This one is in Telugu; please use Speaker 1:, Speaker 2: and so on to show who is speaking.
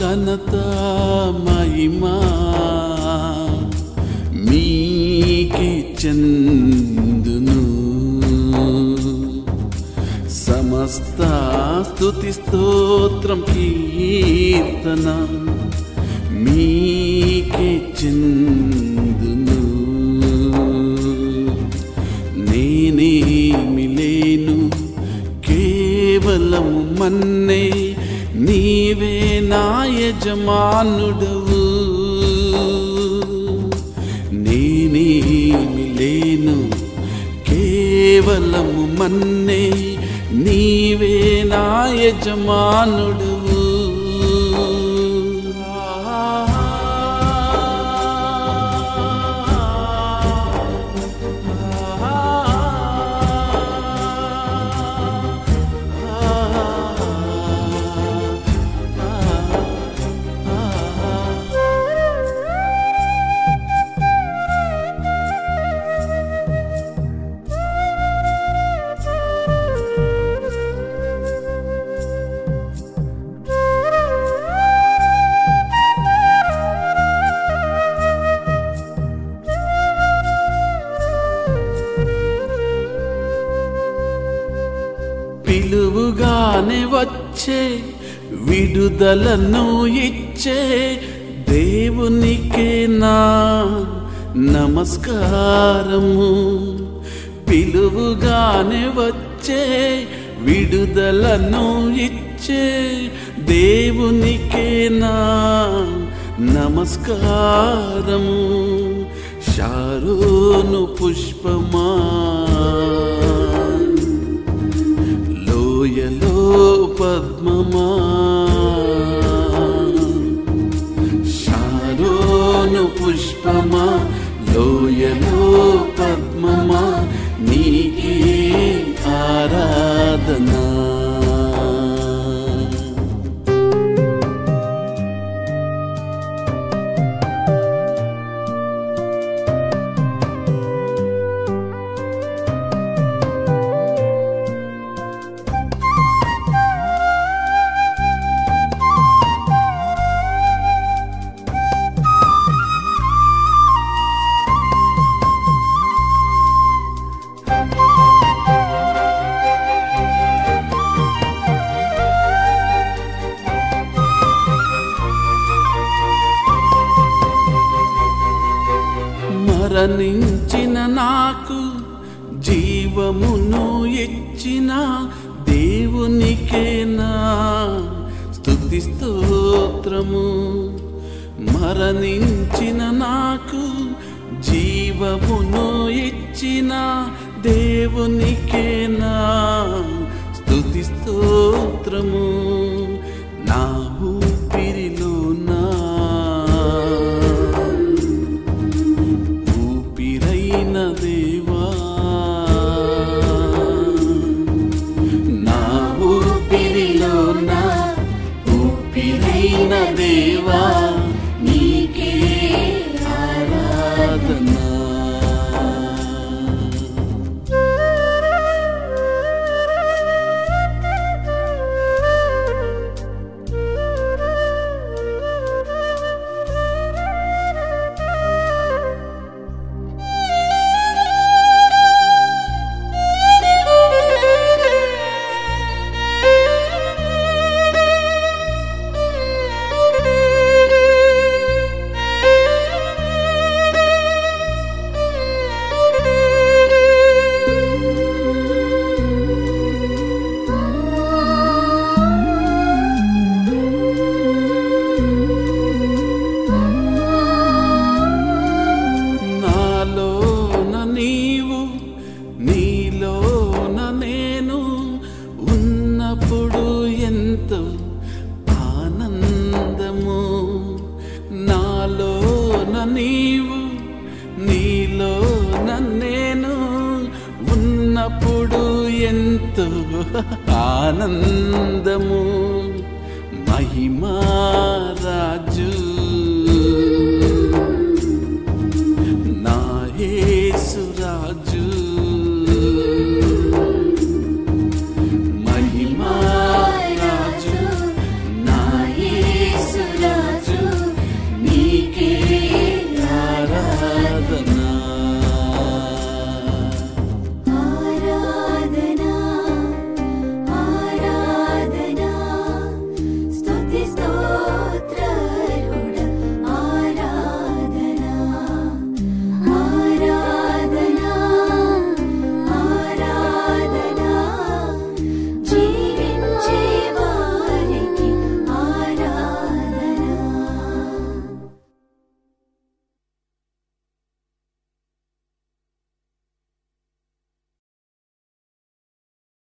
Speaker 1: ఘనత మహిమా మీకే చెందును సమస్త స్తుతి స్తోత్రం కీర్తన మీకే చెందును నేనేమి లేను కేవలము మన్నే నీవే నా యజమానుడవు నేనేమి లేను కేవలము మన్నే నీవే నా యజమానుడవు పిలువుగానే వచ్చే విడుదలను ఇచ్చే దేవునికే నా నమస్కారము పిలువుగానే వచ్చే విడుదలను ఇచ్చే దేవునికే నా నమస్కారము షారోను పుష్పమా లోయలో పద్మమా షారోను పుష్పమా లోయలో పద్మమా నీకే ఆరాధనా మరణించిన నాకు జీవమును ఇచ్చిన దేవునికే నా స్తుతి స్తోత్రము మరణించిన నాకు జీవమును ఇచ్చిన దేవునికే నా స్తుతి స్తోత్రము నా ఊపిరిలో నా ఊపిరైన దేవా నా ఊపిరిలో నా ఊపిరైన దేవా నీకే ఆరాధనా నాలోన నీవు నీలోన నేను ఉన్నప్పుడు ఎంతో ఆనందము నాలోన నీవు నీలోన నేను ఉన్నప్పుడు ఎంతో ఆనందము మహిమా రాజు